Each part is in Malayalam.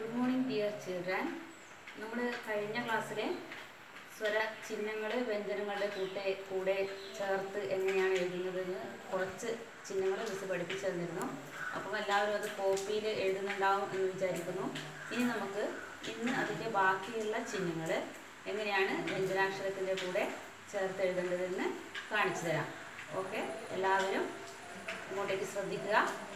ഗുഡ് മോർണിംഗ് ഡിയർ ചിൽഡ്രൻ നമ്മൾ കഴിഞ്ഞ ക്ലാസ്സിലെ സ്വര ചിഹ്നങ്ങൾ വ്യഞ്ജനങ്ങളുടെ കൂടെ കൂടെ ചേർത്ത് എങ്ങനെയാണ് എഴുതുന്നതെന്ന് കുറച്ച് ചിഹ്നങ്ങൾ മിസ് പഠിപ്പിച്ചു തന്നിരുന്നു അപ്പം എല്ലാവരും അത് കോപ്പിയിൽ എഴുതുന്നുണ്ടാവും എന്ന് വിചാരിക്കുന്നു ഇനി നമുക്ക് ഇന്ന് അതിൻ്റെ ബാക്കിയുള്ള ചിഹ്നങ്ങൾ എങ്ങനെയാണ് വ്യഞ്ജനാക്ഷരത്തിൻ്റെ കൂടെ ചേർത്ത് എഴുതേണ്ടതെന്ന് കാണിച്ചു തരാം ഓക്കെ എല്ലാവരും ഇങ്ങോട്ടേക്ക് ശ്രദ്ധിക്കുക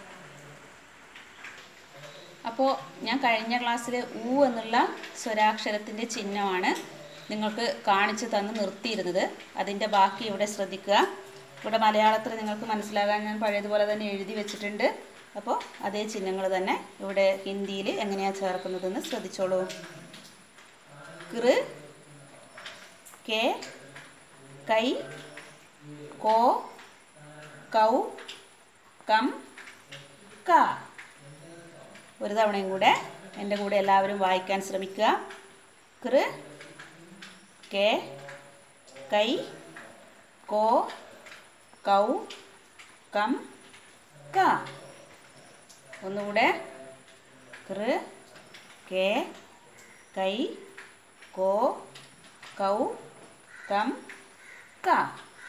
അപ്പോൾ ഞാൻ കഴിഞ്ഞ ക്ലാസ്സിൽ ഊ എന്നുള്ള സ്വരാക്ഷരത്തിൻ്റെ ചിഹ്നമാണ് നിങ്ങൾക്ക് കാണിച്ചു തന്ന് നിർത്തിയിരുന്നത് അതിൻ്റെ ബാക്കി ഇവിടെ ശ്രദ്ധിക്കുക ഇവിടെ മലയാളത്തിൽ നിങ്ങൾക്ക് മനസ്സിലാകാൻ ഞാൻ പഴയതുപോലെ തന്നെ എഴുതി വെച്ചിട്ടുണ്ട് അപ്പോൾ അതേ ചിഹ്നങ്ങൾ തന്നെ ഇവിടെ ഹിന്ദിയിൽ എങ്ങനെയാണ് ചേർക്കുന്നതെന്ന് ശ്രദ്ധിച്ചോളൂ കൃ കെ കൈ കോ കൗ കം ക ഒരു തവണയും കൂടെ എൻ്റെ കൂടെ എല്ലാവരും വായിക്കാൻ ശ്രമിക്കുക കൃ കെ കൈ കോ കൗ കം ക ഒന്നുകൂടെ കൃ കെ കൈ കോ കൗ കം ക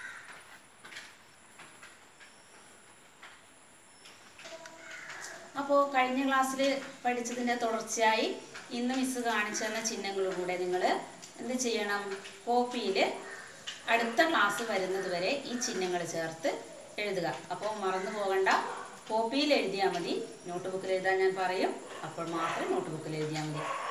അപ്പോൾ കഴിഞ്ഞ ക്ലാസ്സിൽ പഠിച്ചതിൻ്റെ തുടർച്ചയായി ഇന്ന് മിസ് കാണിച്ചു തന്ന ചിഹ്നങ്ങളും കൂടെ നിങ്ങൾ എന്ത് ചെയ്യണം കോപ്പിയിൽ അടുത്ത ക്ലാസ് വരുന്നത് വരെ ഈ ചിഹ്നങ്ങൾ ചേർത്ത് എഴുതുക അപ്പോൾ മറന്നു പോകണ്ട കോപ്പിയിൽ എഴുതിയാൽ മതി നോട്ട് ബുക്കിൽ എഴുതാൻ ഞാൻ പറയും അപ്പോൾ മാത്രം നോട്ട് ബുക്കിൽ എഴുതിയാൽ മതി